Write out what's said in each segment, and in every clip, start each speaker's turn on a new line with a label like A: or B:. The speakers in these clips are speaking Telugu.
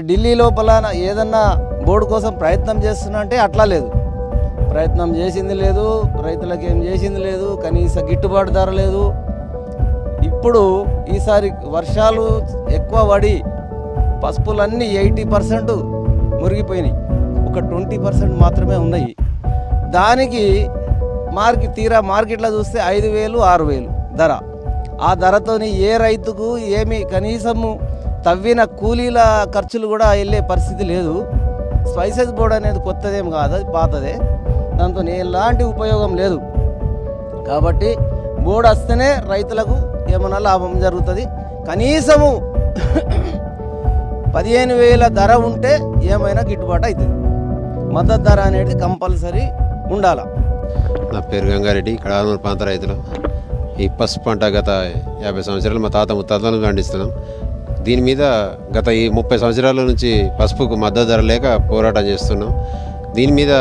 A: ఢిల్లీ లోపల ఏదన్నా బోర్డు కోసం ప్రయత్నం చేస్తున్నా అంటే అట్లా లేదు ప్రయత్నం చేసింది లేదు రైతులకు ఏం చేసింది లేదు కనీస గిట్టుబాటు ధర లేదు ఇప్పుడు ఈసారి వర్షాలు ఎక్కువ పడి పసుపులన్నీ ఎయిటీ పర్సెంట్ మురిగిపోయినాయి ఒక ట్వంటీ పర్సెంట్ మాత్రమే ఉన్నాయి దానికి మార్కెట్ తీరా మార్కెట్లో చూస్తే ఐదు వేలు ఆరు వేలు ధర ఆ ధరతోని ఏ రైతుకు ఏమి కనీసము తవ్విన కూలీల ఖర్చులు కూడా వెళ్ళే పరిస్థితి లేదు స్పైసెస్ బోర్డ్ అనేది కొత్తదేం కాదు అది పాతదే దాంతో ఎలాంటి ఉపయోగం లేదు కాబట్టి బోర్డు వస్తేనే రైతులకు ఏమన్నా లాభం జరుగుతుంది కనీసము పదిహేను వేల ధర ఉంటే ఏమైనా గిట్టుబాటు అవుతుంది మద్దతు ధర అనేది కంపల్సరీ ఉండాలి
B: నా పేరు గంగారెడ్డి కడానూరు ప్రాంత రైతులు ఈ పసుపు పంట గత యాభై సంవత్సరాలు మా తాత ముత్తాతలను పండిస్తున్నాం దీని మీద గత ఈ ముప్పై సంవత్సరాల నుంచి పసుపుకు మద్దతు ధర లేక పోరాటం చేస్తున్నాం దీని మీద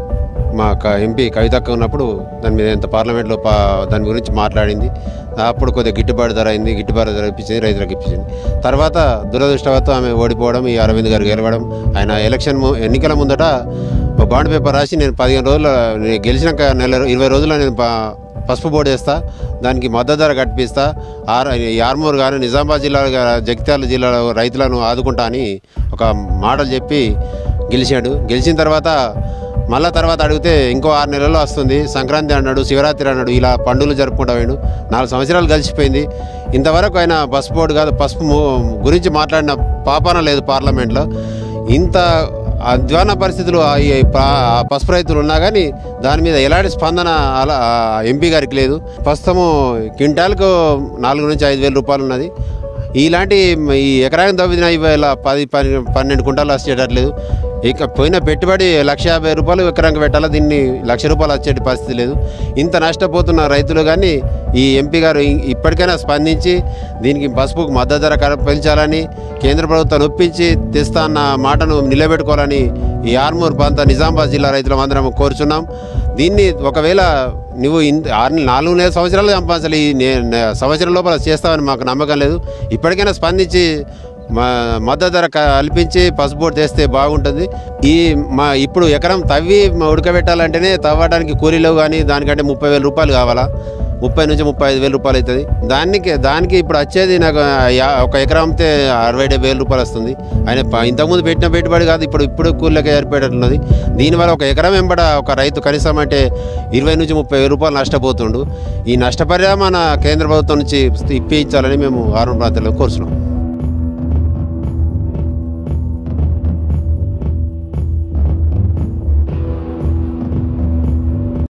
B: మా క- ఎంపీ కవితక్క ఉన్నప్పుడు దాని మీద ఎంత పార్లమెంట్లో పా దాని గురించి మాట్లాడింది అప్పుడు కొద్దిగా గిట్టుబాటు ధర అయింది గిట్టుబాటు ధర ఇప్పించింది రైతులకు ఇప్పించింది తర్వాత దురదృష్టవత్తు ఆమె ఓడిపోవడం ఈ అరవింద్ గారు గెలవడం ఆయన ఎలక్షన్ ము- ఎన్నికల ముందట ఒక బాండ్ పేపర్ రాసి నేను పదిహేను రోజులు నేను గెలిచినాక నెల ఇరవై రోజుల్లో నేను ప- పసుపు బోర్డు వేస్తా దానికి మద్దతు ధర కట్టిస్తా ఆర్ ఈ ఆర్మూర్ కానీ నిజామాబాద్ జిల్లా గా- జగిత్యాల జిల్లాలో రైతులను ఆదుకుంటా అని ఒక మాటలు చెప్పి గెలిచాడు గెలిచిన తర్వాత మళ్ళా తర్వాత అడిగితే ఇంకో ఆరు నెలల్లో వస్తుంది సంక్రాంతి అన్నాడు శివరాత్రి అన్నాడు ఇలా పండుగలు జరుపుకుంటా పోయాడు నాలుగు సంవత్సరాలు కలిసిపోయింది ఇంతవరకు ఆయన పసుపు బోర్డు కాదు పసుపు ము- గురించి మాట్లాడిన పాపాన లేదు పార్లమెంట్లో ఇంత అధ్వాన పరిస్థితులు ఆ ఈ ప- ఆ పసుపు రైతులు ఉన్నా కానీ దాని మీద ఎలాంటి స్పందన అలా ఆ ఎంపీ గారికి లేదు ప్రస్తుతము క్వింటాల్కు నాలుగు నుంచి ఐదు వేల రూపాయలు ఉన్నది ఇలాంటి ఈ ఎకరానికి తవ్విన ఇవాళ పది పది పన్నెండు కుంటాలు వచ్చేటట్లేదు ఇక పోయిన పెట్టుబడి లక్ష యాభై రూపాయలు ఎకరానికి పెట్టాలా దీన్ని లక్ష రూపాయలు వచ్చే పరిస్థితి లేదు ఇంత నష్టపోతున్న రైతులు కానీ ఈ ఎంపీ గారు ఇ- ఇప్పటికైనా స్పందించి దీనికి పసుపుకు మద్దతు ధర కర- పెంచాలని కేంద్ర ప్రభుత్వాన్ని ఒప్పించి తెస్తా అన్న మాటను నిలబెట్టుకోవాలని ఈ ఆర్మూర్ ప్రాంత నిజామాబాద్ జిల్లా రైతులం అందరం కోరుచున్నాం దీన్ని ఒకవేళ నువ్వు ఇంత ఆరు నెలలు- నాలుగు నెలల సంవత్సరాలు చంపాల్సి ఈ నే- నే- సంవత్సరం లోపల చేస్తామని మాకు నమ్మకం లేదు ఇప్పటికైనా స్పందించి మా మద్దతు ధర కల్పించి పసుపోటు తెస్తే బాగుంటుంది ఈ మా ఇప్పుడు ఎకరం తవ్వి మా ఉడకబెట్టాలంటేనే తవ్వడానికి కూలీలు కానీ దానికంటే ముప్పై వేల రూపాయలు కావాలా ముప్పై నుంచి ముప్పై ఐదు వేల రూపాయలు అవుతుంది దానికి దానికి ఇప్పుడు వచ్చేది నాకు యా- ఒక ఎకరం అమ్మితే అరవై డెబ్బై వేల రూపాయలు వస్తుంది ఆయన ప- ఇంతకుముందు పెట్టిన పెట్టుబడి కాదు ఇప్పుడు ఇప్పుడు కూలీలకి ఏర్పడేటట్లున్నది దీనివల్ల ఒక ఎకరం వెంబడ ఒక రైతు కనీసం అంటే ఇరవై నుంచి ముప్పై వేల రూపాయలు నష్టపోతుండు ఈ నష్టపరిహారం మన కేంద్ర ప్రభుత్వం నుంచి ఇప్పించాలని మేము ఆరు ప్రాంతాల్లో కోరుతున్నాం